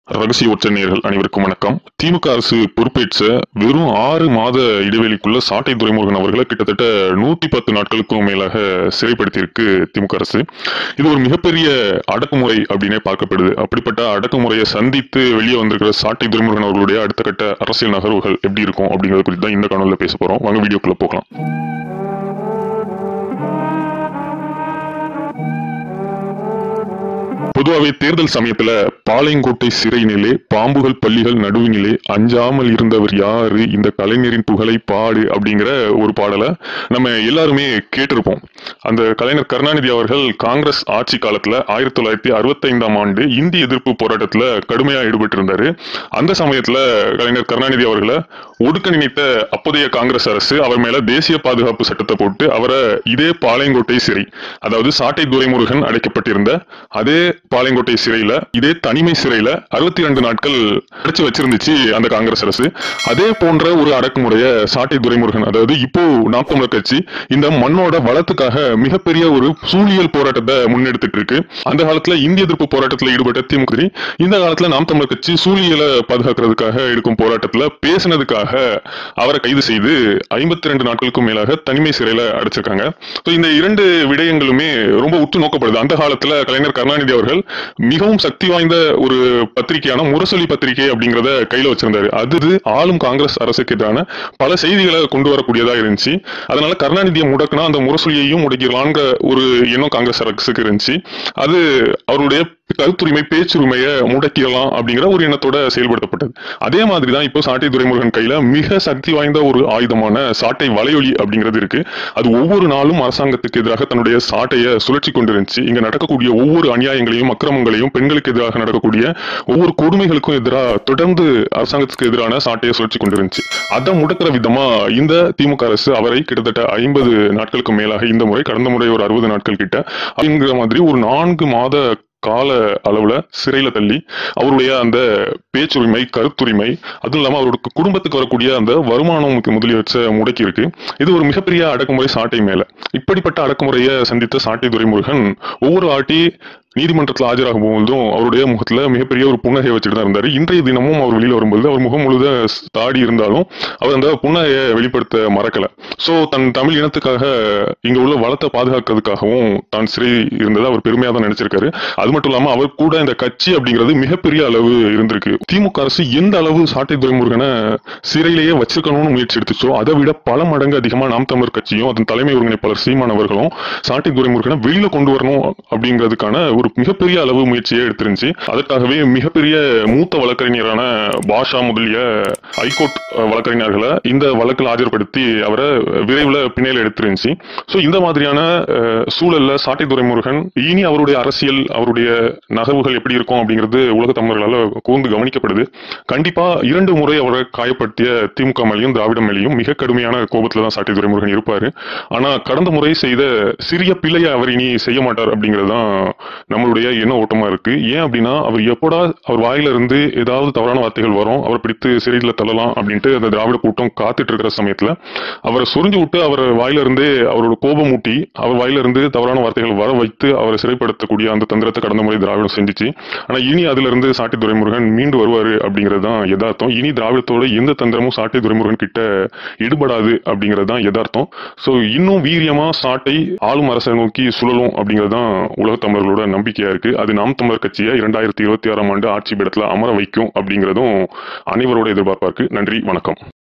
ரகசிய ஒற்ற நேயர்கள் அனைவருக்கும் வணக்கம் திமுக அரசு பொறுப்பேற்ற வெறும் ஆறு மாத இடைவெளிக்குள்ள சாட்டை துரைமுருகன் அவர்களை கிட்டத்தட்ட நூத்தி பத்து நாட்களுக்கும் மேலாக சிறைப்படுத்தியிருக்கு திமுக அரசு இது ஒரு மிகப்பெரிய அடக்குமுறை அப்படின்னே பார்க்கப்படுது அப்படிப்பட்ட அடக்குமுறையை சந்தித்து வெளியே வந்திருக்கிற சாட்டை துரைமுருகன் அவர்களுடைய அடுத்த கட்ட அரசியல் நகர்வுகள் எப்படி இருக்கும் அப்படிங்கறது குறித்து தான் இந்த காணொலியில் பேச போறோம் வாங்க வீடியோக்குள்ள போகலாம் பொதுவாகவே தேர்தல் சமயத்துல பாளையங்கோட்டை சிறையினிலே பாம்புகள் பள்ளிகள் நடுவினிலே அஞ்சாமல் இருந்தவர் யாரு இந்த கலைஞரின் புகழை பாடு அப்படிங்கிற ஒரு பாடலை நம்ம எல்லாருமே கேட்டிருப்போம் அந்த கலைஞர் கருணாநிதி அவர்கள் காங்கிரஸ் ஆட்சி காலத்துல ஆயிரத்தி தொள்ளாயிரத்தி அறுபத்தைந்தாம் ஆண்டு இந்தி எதிர்ப்பு போராட்டத்துல கடுமையா ஈடுபட்டு இருந்தாரு அந்த சமயத்துல கலைஞர் கருணாநிதி அவர்களை ஒடுக்க நினைத்த அப்போதைய காங்கிரஸ் அரசு அவர் மேல தேசிய பாதுகாப்பு சட்டத்தை போட்டு அவரை இதே பாளையங்கோட்டை சிறை அதாவது சாட்டை துரைமுருகன் அடைக்கப்பட்டிருந்த அதே பாளையங்கோட்டை சிறையில இதே தனிமை சிறையில அறுபத்தி ரெண்டு நாட்கள் அடைச்சு வச்சிருந்துச்சு அந்த காங்கிரஸ் அரசு அதே போன்ற ஒரு அடக்குமுறைய சாட்டை துரைமுருகன் அதாவது இப்போ நாம் தமிழர் கட்சி இந்த மண்ணோட வளத்துக்காக மிகப்பெரிய ஒரு சூழியல் போராட்டத்தை முன்னெடுத்துட்டு இருக்கு அந்த காலத்துல இந்திய எதிர்ப்பு போராட்டத்துல ஈடுபட்ட திமுக இந்த காலத்துல நாம் தமிழர் கட்சி சூழியலை பாதுகாக்கிறதுக்காக எடுக்கும் போராட்டத்துல பேசினதுக்காக அவரை கைது செய்து ஐம்பத்தி ரெண்டு நாட்களுக்கும் மேலாக தனிமை சிறையில அடைச்சிருக்காங்க So, இந்த இரண்டு விடயங்களுமே ரொம்ப உற்று நோக்கப்படுது அந்த காலத்துல கலைஞர் கருணாநிதி அவர்கள் மிகவும் சக்தி வாய்ந்த ஒரு பத்திரிகையான முரசொலி பத்திரிகை அப்படிங்கறத கையில வச்சிருந்தாரு அது ஆளும் காங்கிரஸ் அரசுக்கு எதிரான பல செய்திகளை கொண்டு வரக்கூடியதா இருந்துச்சு அதனால கருணாநிதியை முடக்கினா அந்த முரசொலியையும் முடக்கிடலான்ற ஒரு எண்ணம் காங்கிரஸ் அரசுக்கு இருந்துச்சு அது அவருடைய கருத்துரிமை பேச்சுரிமையை முடக்கிடலாம் அப்படிங்கிற ஒரு எண்ணத்தோட செயல்படுத்தப்பட்டது அதே மாதிரி தான் இப்போ சாட்டை துரைமுருகன் கையில மிக சக்தி வாய்ந்த ஒரு ஆயுதமான சாட்டை வலையொலி அப்படிங்கிறது இருக்கு அது ஒவ்வொரு நாளும் அரசாங்கத்துக்கு எதிராக தன்னுடைய சாட்டையை சுழற்சி கொண்டிருந்துச்சு இங்க நடக்கக்கூடிய ஒவ்வொரு அநியாயங்களையும் அக்கிரமங்களையும் பெண்களுக்கு எதிராக நடக்கக்கூடிய ஒவ்வொரு கொடுமைகளுக்கும் எதிராக தொடர்ந்து அரசாங்கத்துக்கு எதிரான சாட்டையை சுழற்சி கொண்டிருந்துச்சு அதை முடக்கிற விதமா இந்த திமுக அரசு அவரை கிட்டத்தட்ட ஐம்பது நாட்களுக்கு மேலாக இந்த முறை கடந்த முறை ஒரு அறுபது நாட்கள் கிட்ட அப்படிங்கிற மாதிரி ஒரு நான்கு மாத கால அளவுல சிறையில தள்ளி அவருடைய அந்த பேச்சுரிமை கருத்துரிமை அதுவும் இல்லாம அவருடைய குடும்பத்துக்கு வரக்கூடிய அந்த வருமானம் முதலியவற்றை முடக்கி இருக்கு இது ஒரு மிகப்பெரிய அடக்குமுறை சாட்டை மேல இப்படிப்பட்ட அடக்குமுறையை சந்தித்த சாட்டை துரைமுருகன் ஒவ்வொரு ஆட்டி நீதிமன்றத்தில் ஆஜராகும் போதும் அவருடைய முகத்துல மிகப்பெரிய ஒரு புன்னகையை வச்சுட்டு தான் இருந்தாரு இன்றைய தினமும் அவர் வெளியில வரும்போது அவர் முகம் முழுத தாடி இருந்தாலும் அவர் அந்த புன்னகையை வெளிப்படுத்த மறக்கல சோ தன் தமிழ் இனத்துக்காக இங்க உள்ள வளத்தை பாதுகாக்கிறதுக்காகவும் தான் சிறை இருந்ததை அவர் பெருமையா தான் நினைச்சிருக்காரு அது மட்டும் இல்லாம அவர் கூட இந்த கட்சி அப்படிங்கிறது மிகப்பெரிய அளவு இருந்திருக்கு திமுக அரசு எந்த அளவு சாட்டை துரைமுருகனை சிறையிலேயே வச்சிருக்கணும்னு முயற்சி எடுத்துச்சோ அதை விட பல மடங்கு அதிகமா நாம் தமிழர் கட்சியும் அதன் தலைமை ஒருங்கிணைப்பாளர் சீமான் அவர்களும் சாட்டை துரைமுருகனை வெளியில கொண்டு வரணும் அப்படிங்கிறதுக்கான ஒரு மிகப்பெரிய அளவு முயற்சியை எடுத்திருந்துச்சு அதற்காகவே மிகப்பெரிய மூத்த வழக்கறிஞரான பாஷா முதலிய ஹைகோர்ட் வழக்கறிஞர்களை இந்த வழக்கில் ஆஜர்படுத்தி அவரை விரைவில் பிணையில எடுத்திருந்துச்சு ஸோ இந்த மாதிரியான அஹ், சூழல்ல சாட்டை துரைமுருகன் இனி அவருடைய அரசியல் அவருடைய நகர்வுகள் எப்படி இருக்கும் அப்படிங்கிறது உலக தமிழர்களால் கூர்ந்து கவனிக்கப்படுது கண்டிப்பா இரண்டு முறை அவரை காயப்படுத்திய திமுக மேலையும் திராவிட மேலையும் மிக கடுமையான கோபத்துல தான் சாட்டை துரைமுருகன் இருப்பாரு ஆனா கடந்த முறை செய்த சிறிய பிள்ளையை அவர் இனி செய்ய மாட்டார் அப்படிங்கிறது தான் நம்மளுடைய எண்ண ஓட்டமா இருக்கு ஏன் அப்படின்னா அவர் எப்படா அவர் வாயில இருந்து ஏதாவது தவறான வார்த்தைகள் வரும் அவர் பிடித்து சிறையில தள்ளலாம் அப்படின்ட்டு அந்த திராவிட கூட்டம் காத்துட்டு இருக்கிற சமயத்துல அவரை சொரிஞ்சு விட்டு அவர் வாயில இருந்தே அவரோட கோபம் ஊட்டி அவர் வாயில இருந்து தவறான வார்த்தைகள் வர வைத்து அவரை சிறைப்படுத்தக்கூடிய அந்த தந்திரத்தை கடந்த முறை திராவிடம் செஞ்சுச்சு ஆனா இனி அதுல இருந்து சாட்டி துரைமுருகன் மீண்டு வருவாரு அப்படிங்கிறது தான் யதார்த்தம் இனி திராவிடத்தோட எந்த தந்திரமும் சாட்டை துரைமுருகன் கிட்ட ஈடுபடாது அப்படிங்கிறது தான் யதார்த்தம் சோ இன்னும் வீரியமா சாட்டை ஆளும் அரசை நோக்கி சுழலும் அப்படிங்கிறது தான் உலக தமிழர்களோட நம்பிக்கையா இருக்கு அது நாம் தமிழர் கட்சியை இரண்டாயிரத்தி இருபத்தி ஆறாம் ஆண்டு ஆட்சி பீடத்துல அமர வைக்கும் அப்படிங்கிறதும் அனைவரோட எதிர்பார்ப்பா இருக்கு நன்றி வணக்கம்